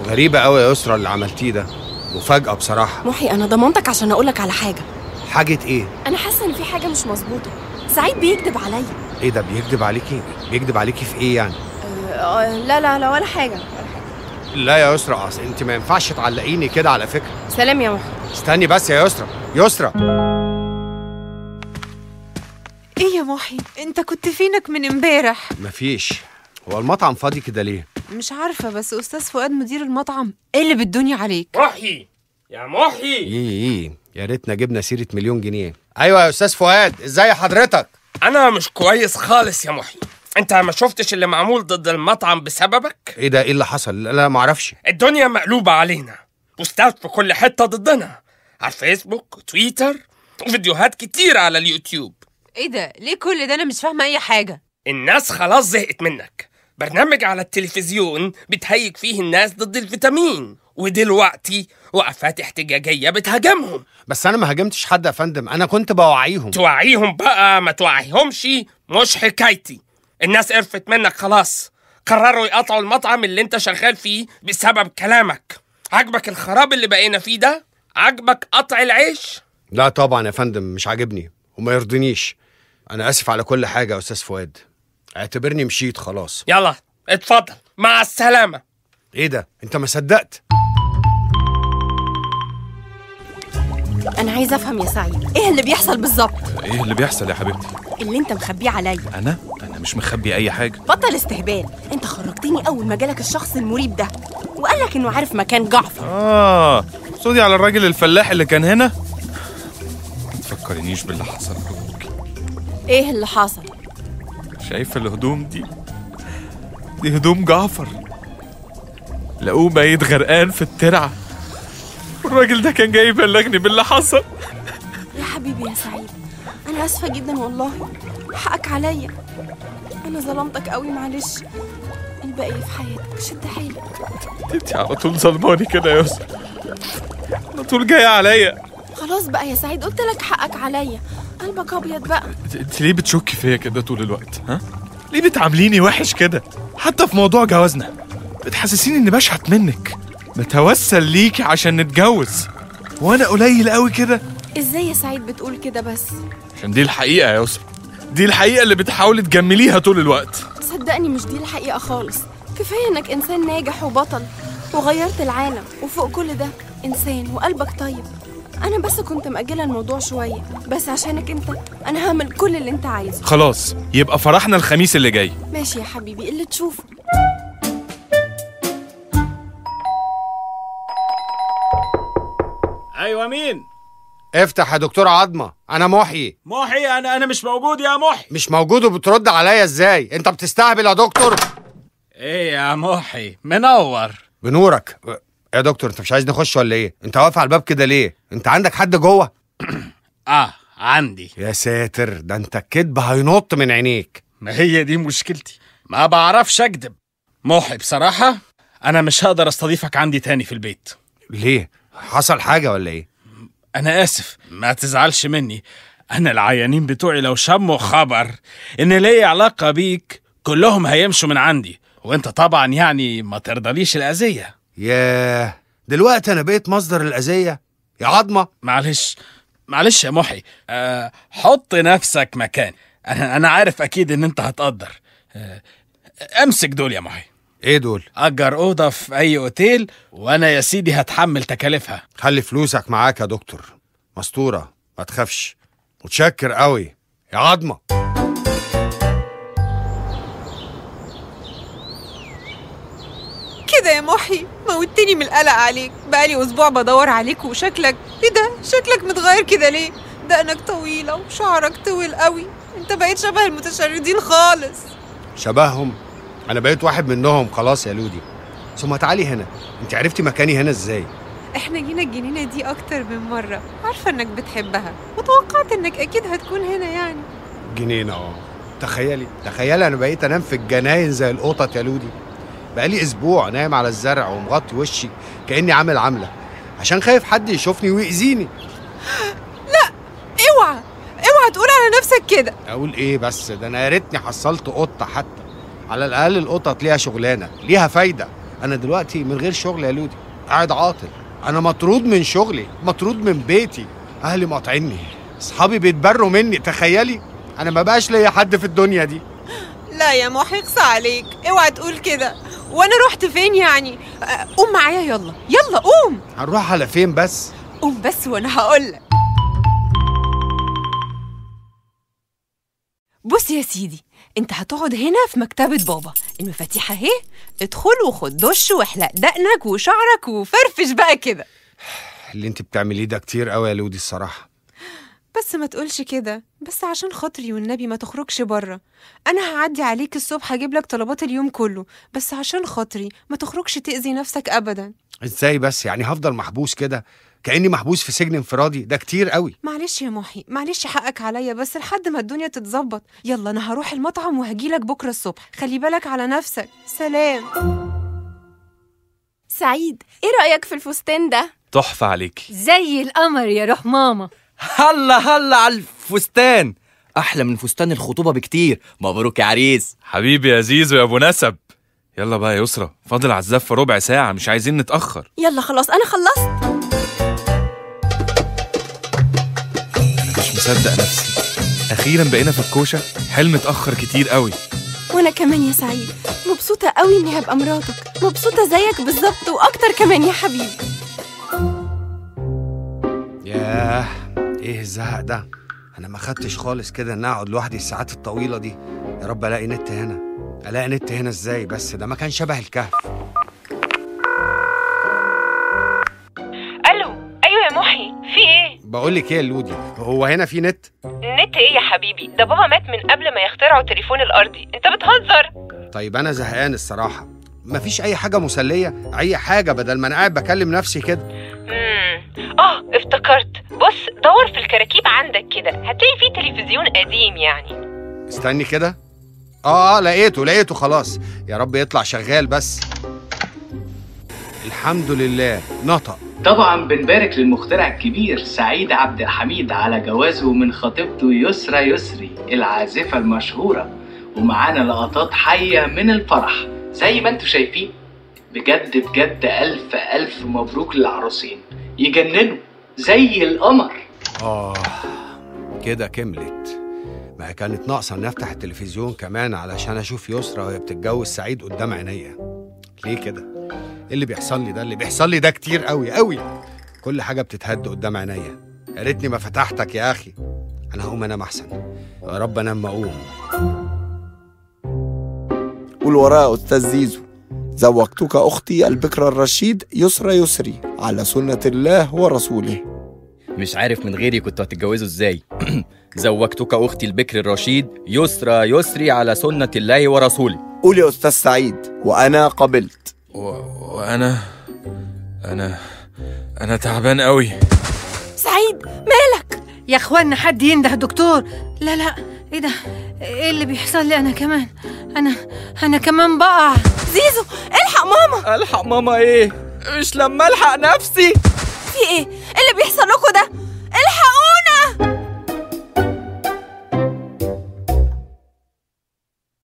غريبة قوي يا يسرا اللي عملتيه ده مفاجأة بصراحة محي انا ضمنتك عشان اقولك على حاجه حاجة ايه؟ انا حاسه ان في حاجه مش مظبوطه سعيد بيكذب عليا ايه ده بيكذب عليكي؟ بيكذب عليكي في ايه يعني؟ أه لا لا لا ولا حاجه ولا حاجه لا يا يسرا اصل انت ما ينفعش تعلقيني كده على فكرة سلام يا محي استني بس يا يسرا يسرا ايه يا محي انت كنت فينك من امبارح مفيش هو المطعم فاضي كده ليه؟ مش عارفه بس استاذ فؤاد مدير المطعم قلب الدنيا عليك محي يا محي ايه ايه يا ريتنا جبنا سيرة مليون جنيه ايوه يا استاذ فؤاد ازاي حضرتك؟ انا مش كويس خالص يا محي انت ما شفتش اللي معمول ضد المطعم بسببك ايه ده ايه اللي حصل؟ لا, لا معرفش الدنيا مقلوبة علينا بوستات في كل حتة ضدنا على الفيسبوك وتويتر وفيديوهات كتير على اليوتيوب ايه ده ليه كل ده انا مش فاهمه اي حاجه الناس خلاص زهقت منك برنامج على التلفزيون بتهيج فيه الناس ضد الفيتامين ودلوقتي وقفات احتجاجية بتهاجمهم بس انا ما هاجمتش حد يا فندم انا كنت بوعيهم توعيهم بقى ما توعيهمش مش حكايتي الناس قرفت منك خلاص قرروا يقطعوا المطعم اللي انت شغال فيه بسبب كلامك عجبك الخراب اللي بقينا فيه ده عجبك قطع العيش لا طبعا يا فندم مش عاجبني وما يرضينيش انا اسف على كل حاجه يا استاذ فؤاد اعتبرني مشيت خلاص يلا اتفضل مع السلامة ايه ده انت ما صدقت انا عايزه افهم يا سعيد ايه اللي بيحصل بالظبط ايه اللي بيحصل يا حبيبتي اللي انت مخبيه عليا انا انا مش مخبي اي حاجه بطل استهبال انت خرجتني اول ما جالك الشخص المريب ده وقال لك انه عارف مكان جعفر اه صودي على الراجل الفلاح اللي كان هنا ما تفكرنيش باللي حصل لابوكي ايه اللي حصل شايفه الهدوم دي دي هدوم جعفر لقوه ميت غرقان في الترعه والراجل ده كان جاي يبلغني باللي حصل يا حبيبي يا سعيد انا اسفه جدا والله حقك عليا انا ظلمتك قوي معلش الباقي في حياتك شد حيلك انت على طول ظلماني كده يا يسرا على طول جايه عليا خلاص بقى يا سعيد قلت لك حقك عليا قلبك ابيض بقى انت- انت ليه بتشكي فيا كده طول الوقت ها ليه بتعامليني وحش كده حتى في موضوع جوازنا بتحسسيني اني بشحت منك بتوسل ليكي عشان نتجوز وانا قليل قوي كده ازاي يا سعيد بتقول كده بس عشان دي الحقيقه يا يسرا دي الحقيقه اللي بتحاولي تجمليها طول الوقت صدقني مش دي الحقيقه خالص كفايه انك انسان ناجح وبطل وغيرت العالم وفوق كل ده انسان وقلبك طيب انا بس كنت مأجله الموضوع شويه بس عشانك انت انا هعمل كل اللي انت عايزه خلاص يبقى فرحنا الخميس اللي جاي ماشي يا حبيبي اللي تشوفه ايوه مين افتح يا دكتور عظمه انا محيي محي انا انا مش موجود يا محي مش موجود وبترد عليا ازاي انت بتستهبل يا دكتور ايه يا محي منور بنورك يا دكتور انت مش عايز نخش ولا ايه انت واقف على الباب كده ليه انت عندك حد جوه اه عندي يا ساتر ده انت الكدب هينط من عينيك ما هي دي مشكلتي ما بعرفش اكذب محي بصراحة انا مش هقدر استضيفك عندي تاني في البيت ليه حصل حاجه ولا ايه انا اسف ما تزعلش مني انا العيانين بتوعي لو شموا خبر ان ليا علاقة بيك كلهم هيمشوا من عندي وانت طبعا يعني ما ترضليش الاذية ياه دلوقتي انا بقيت مصدر الاذيه يا عظمه معلش معلش يا محي أه حط نفسك مكاني انا انا عارف اكيد ان انت هتقدر أه امسك دول يا محي ايه دول اجر اوضه في اي اوتيل وانا يا سيدي هتحمل تكاليفها خلي فلوسك معاك يا دكتور مستوره ما تخافش متشكر قوي يا عظمه كده يا محي موتني من القلق عليك بقالي اسبوع بدور عليك وشكلك ايه ده شكلك متغير كده ليه دقنك طويله وشعرك طويل قوي انت بقيت شبه المتشردين خالص شبههم انا بقيت واحد منهم خلاص يا لودي ثم تعالي هنا انت عرفتي مكاني هنا ازاي احنا جينا الجنينه دي اكتر من مره عارفه انك بتحبها وتوقعت انك اكيد هتكون هنا يعني جنينه اه تخيلي تخيلي انا بقيت انام في الجناين زي القطط يا لودي بقالي اسبوع نايم على الزرع ومغطي وشي كاني عامل عمله عشان خايف حد يشوفني ويأذيني اوعى اوعى تقول على نفسك كده اقول ايه بس ده انا يا ريتني حصلت قطه حتى على الاقل القطط ليها شغلانه ليها فايده انا دلوقتي من غير شغل يا لودي قاعد عاطل انا مطرود من شغلي مطرود من بيتي اهلي مقاطعيني اصحابي بيتبروا مني تخيلي انا ما بقاش ليا حد في الدنيا دي لا يا محي اقسى عليك اوعى تقول كده وانا رحت فين يعني آه، قوم معايا يلا يلا قوم هنروح على فين بس قوم بس وانا هقولك بص يا سيدي انت هتقعد هنا في مكتبة بابا المفاتيح اهي ادخل وخد دش واحلق دقنك وشعرك وفرفش بقى كده اللي انت بتعمليه ده كتير قوي يا لودي الصراحه بس ما تقولش كده بس عشان خاطري والنبي ما تخرجش بره انا هعدي عليك الصبح اجيب لك طلبات اليوم كله بس عشان خاطري ما تخرجش تأذي نفسك ابدا ازاي بس يعني هفضل محبوس كده كاني محبوس في سجن انفرادي ده كتير قوي معلش يا محي معلش حقك عليا بس لحد ما الدنيا تتظبط يلا انا هروح المطعم وهجيلك بكره الصبح خلي بالك على نفسك سلام سعيد ايه رأيك في الفستان ده تحفة عليكي زي القمر يا روح ماما هلا هلا على الفستان احلى من فستان الخطوبه بكتير مبروك يا عريس حبيبي يا زيزو يا ابو نسب يلا بقى يا يسرا فاضل على الزفة ربع ساعة مش عايزين نتأخر يلا خلاص انا خلصت أنا مش مصدق نفسي أخيرا بقينا في الكوشة حلم اتأخر كتير قوي وانا كمان يا سعيد مبسوطة قوي اني هبقى مراتك مبسوطة زيك بالظبط واكتر كمان يا حبيبي ياه ايه الزهق ده انا ما خدتش خالص كده ان اقعد لوحدي الساعات الطويله دي يا رب الاقي نت هنا الاقي نت هنا ازاي بس ده مكان شبه الكهف الو ايوه يا محي في ايه بقول لك ايه يا لودي هو هنا في نت نت ايه يا حبيبي ده بابا مات من قبل ما يخترعوا التليفون الارضي انت بتهزر طيب انا زهقان الصراحه مفيش اي حاجه مسليه اي حاجه بدل ما انا قاعد بكلم نفسي كده امم اه افتكرت بص دور في الكراكيب عندك كده هتلاقي فيه تلفزيون قديم يعني استني كده اه اه لقيته لقيته خلاص يا رب يطلع شغال بس الحمد لله نطق طبعا بنبارك للمخترع الكبير سعيد عبد الحميد على جوازه من خطيبته يسرى يسري العازفة المشهورة ومعانا لقطات حية من الفرح زي ما انتم شايفين بجد بجد ألف ألف مبروك للعروسين يجننوا زي القمر آه كده كملت ما كانت ناقصة إني أفتح التلفزيون كمان علشان أشوف يسرا وهي بتتجوز سعيد قدام عينيا ليه كده؟ إيه اللي بيحصل لي ده؟ اللي بيحصل لي ده كتير قوي قوي كل حاجة بتتهد قدام عينيا يا ريتني ما فتحتك يا أخي أنا هقوم أنام أحسن يا رب أنام ما أقوم قول وراء أستاذ زيزو زوجتك أختي البكر الرشيد يسرى يسري على سنة الله ورسوله مش عارف من غيري كنتوا هتتجوزوا ازاي زوجتك اختي البكر الرشيد يسرى يسري على سنه الله ورسوله قول يا أستاذ سعيد وأنا قبلت و... وأنا أنا أنا تعبان قوي سعيد مالك يا اخوانا حد ينده دكتور لا لا ايه ده ايه اللي بيحصل لي انا كمان انا انا كمان بقع زيزو الحق ماما الحق ماما ايه مش لما الحق نفسي في ايه إيه اللي بيحصل لكم ده